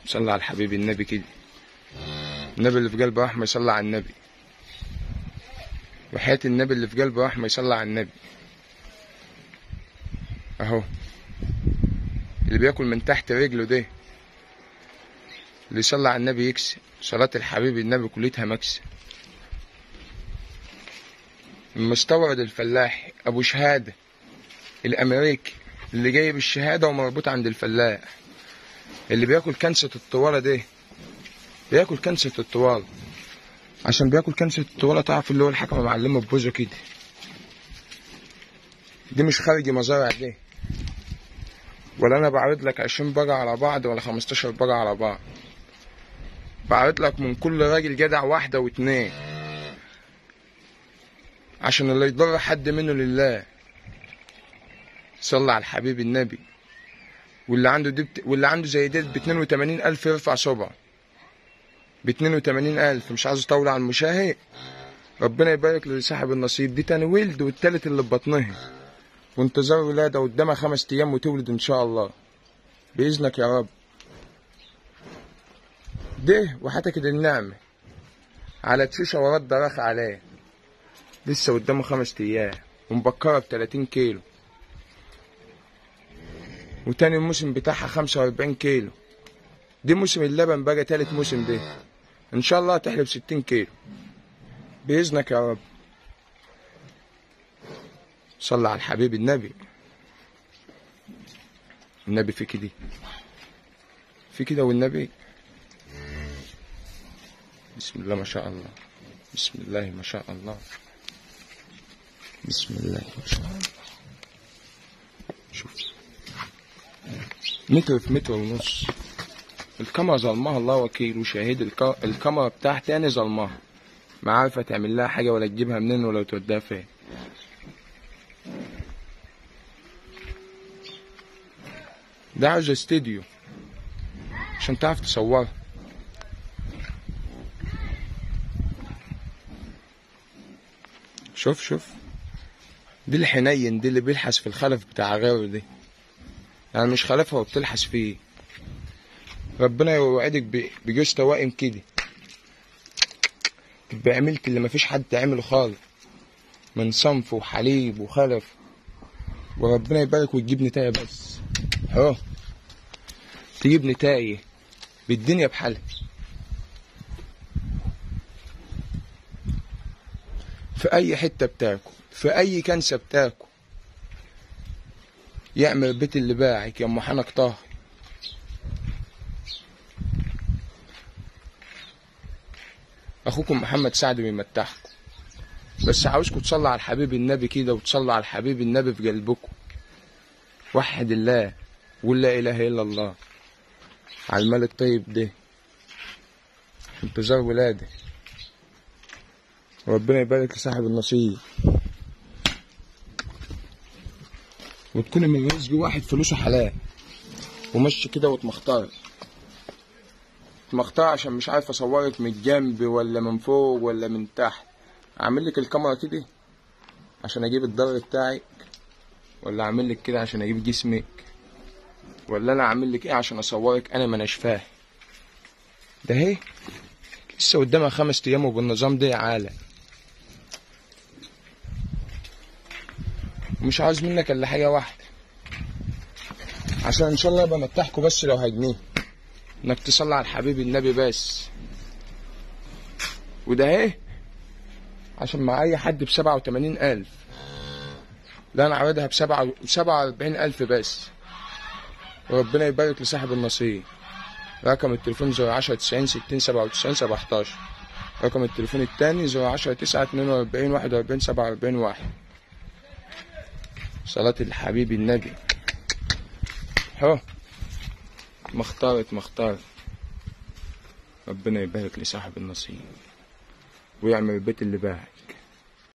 صلى على الحبيب النبي كده النبي اللي في قلبه رحمة يصلى على النبي وحياة النبي اللي في قلبه رحمة يصلى على النبي اهو اللي بياكل من تحت رجله ده اللي يصلى على النبي يكسب صلاة الحبيب النبي كليتها مكسب المستورد الفلاح ابو شهادة الامريكي اللي جايب الشهادة ومربوط عند الفلاح اللي بياكل كنسة الطوالة ده بياكل كنسة الطوالة عشان بياكل كنسة الطوالة تعرف اللي هو الحكمة معلمه ببوزه كده دي مش خارجي مزارع دي ولا انا بعرض لك 20 بقى على بعض ولا 15 بقى على بعض بعرض لك من كل راجل جدع واحدة واتنين عشان اللي يضر حد منه لله صلى على الحبيب النبي واللي عنده دي بت... واللي عنده زي ديت ب 82 ألف يرفع صبع ب 82 ألف مش عايز أطول على المشاهد ربنا يبارك لصاحب النصيب دي تاني ولد والتالت اللي في بطنها وانتظار ولادة قدامها خمس أيام وتولد إن شاء الله بإذنك يا رب ده وحتكد النعمة على تشوشة ورد دراخ عليه لسه قدامه خمس أيام ومبكرة بتلاتين كيلو وتاني الموسم بتاعها خمسة وأربعين كيلو دي موسم اللبن بقى تالت موسم ده إن شاء الله هتحلب ستين كيلو بإذنك يا رب صلى على الحبيب النبي النبي في كده في كده والنبي بسم الله ما شاء الله بسم الله ما شاء الله بسم الله ما شاء الله شوف متر في متر ونص الكاميرا ظلمها الله وكيل وشاهد الك... الكاميرا بتاعتي انا ظلمها ما عارفه تعمل لها حاجه ولا تجيبها منين ولا توديها فين ده عاوز استديو عشان تعرف تصورها شوف شوف دي الحنين دي اللي بيلحس في الخلف بتاع غيره دي يعني مش خلفها وبتلحس فيه ربنا يوعدك ب- بجوز توائم كده تبقى عملت اللي مفيش حد عمله خالص من صنف وحليب وخلف وربنا يبارك وتجيب نتاية بس اهو تجيب نتاية بالدنيا بحالها في اي حتة بتاكل في اي كنسة بتاكل يعمل بيت اللي باعك يا ام حنك طه اخوكم محمد سعد بيمتعكم بس عاوزكم تصلوا على الحبيب النبي كده وتصلوا على الحبيب النبي في قلبكم وحد الله ولا اله الا الله على المال الطيب ده انتظار ولاده وربنا يبارك لصاحب النصيب وتكون من رزق واحد فلوسه حلال ومشي كده وتمختار مختار عشان مش عارف اصورك من الجنب ولا من فوق ولا من تحت اعمل لك الكاميرا كده عشان اجيب الضر بتاعك ولا اعمل لك كده عشان اجيب جسمك ولا انا اعمل لك ايه عشان اصورك انا ما اناش فاهم ده اهي لسه قدامها خمس ايام وبالنظام ده عالة ومش عاوز منك الا حاجه واحده عشان ان شاء الله يبقى متحكوا بس لو هجنيه انك تصلي على الحبيب النبي بس وده اهي عشان مع اي حد بسبعة وتمانين الف لا انا عارضها بسبعة بسبعة واربعين الف بس وربنا يبارك لصاحب النصيب رقم التليفون زيرو عشرة تسعين ستين سبعة وتسعين سبعة حداشر رقم التليفون التاني زيرو عشرة تسعة اتنين واربعين واحد واربعين سبعة واربعين واحد صلاة الحبيب النبي هو مختارت مختار ربنا يبارك لصاحب النصيب ويعمل البيت اللي باعك